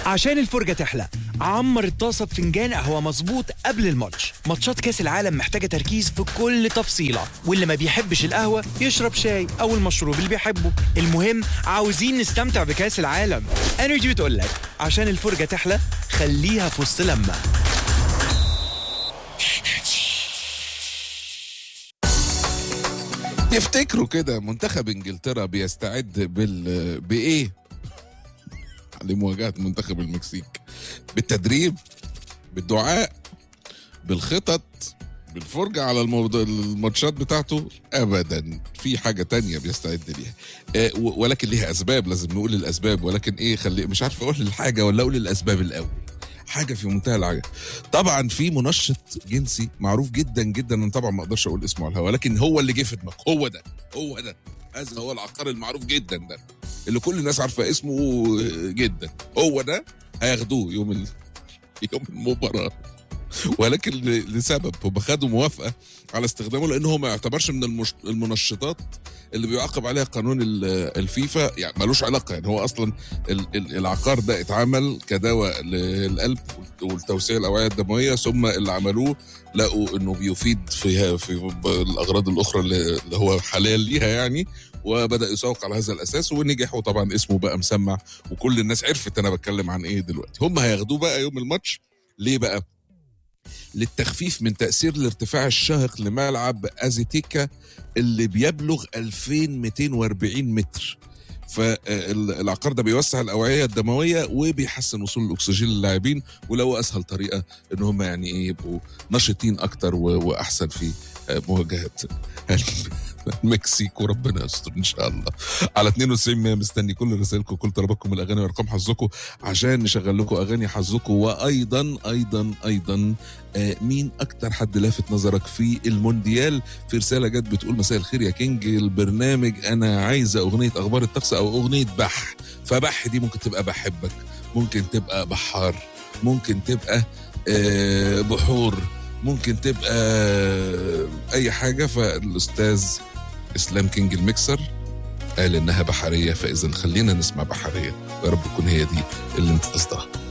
عشان الفرجة تحلى عمر الطاسة بفنجان قهوة مظبوط قبل الماتش ماتشات كاس العالم محتاجة تركيز في كل تفصيلة واللي ما بيحبش القهوة يشرب شاي أو المشروب اللي بيحبه المهم عاوزين نستمتع بكاس العالم انرجي بتقولك عشان الفرجة تحلى خليها في وسط لما تفتكروا كده منتخب انجلترا بيستعد بال بايه؟ لمواجهه منتخب المكسيك بالتدريب بالدعاء بالخطط بالفرجة على الموضوع الماتشات بتاعته ابدا في حاجه تانية بيستعد ليها آه و- ولكن ليها اسباب لازم نقول الاسباب ولكن ايه خلي مش عارف اقول الحاجه ولا اقول الاسباب الاول حاجه في منتهى العجب طبعا في منشط جنسي معروف جدا جدا انا طبعا ما اقدرش اقول اسمه على الهواء ولكن هو اللي جه في دماغك هو ده هو ده هذا هو العقار المعروف جدا ده اللي كل الناس عارفه اسمه جدا هو ده هياخدوه يوم ال... يوم المباراه ولكن ل- لسبب هم خدوا موافقه على استخدامه لانه هو ما يعتبرش من المش... المنشطات اللي بيعاقب عليها قانون ال- الفيفا يعني ملوش علاقه يعني هو اصلا ال... ال- العقار ده اتعمل كدواء للقلب والتوسيع الاوعيه الدمويه ثم اللي عملوه لقوا انه بيفيد في في الاغراض الاخرى اللي اللي هو حلال ليها يعني وبدا يسوق على هذا الاساس ونجح وطبعا اسمه بقى مسمع وكل الناس عرفت انا بتكلم عن ايه دلوقتي هم هياخدوه بقى يوم الماتش ليه بقى للتخفيف من تاثير الارتفاع الشاهق لملعب ازيتيكا اللي بيبلغ 2240 متر فالعقار ده بيوسع الاوعيه الدمويه وبيحسن وصول الاكسجين للاعبين ولو اسهل طريقه ان هم يعني ايه يبقوا نشيطين اكتر و- واحسن في آه، مواجهه المكسيك وربنا يستر ان شاء الله على 92 100 مستني كل رسائلكم كل طلباتكم الاغاني وارقام حظكم عشان نشغل لكم اغاني حظكم وايضا ايضا ايضا آه، مين اكتر حد لافت نظرك في المونديال في رساله جت بتقول مساء الخير يا كينج البرنامج انا عايزه اغنيه اخبار الطقس او اغنيه بح فبح دي ممكن تبقى بحبك ممكن تبقى بحار ممكن تبقى آه، بحور ممكن تبقى آه، اي حاجه فالاستاذ اسلام كينج الميكسر قال انها بحريه فاذا خلينا نسمع بحريه ويا رب تكون هي دي اللي انت قصدها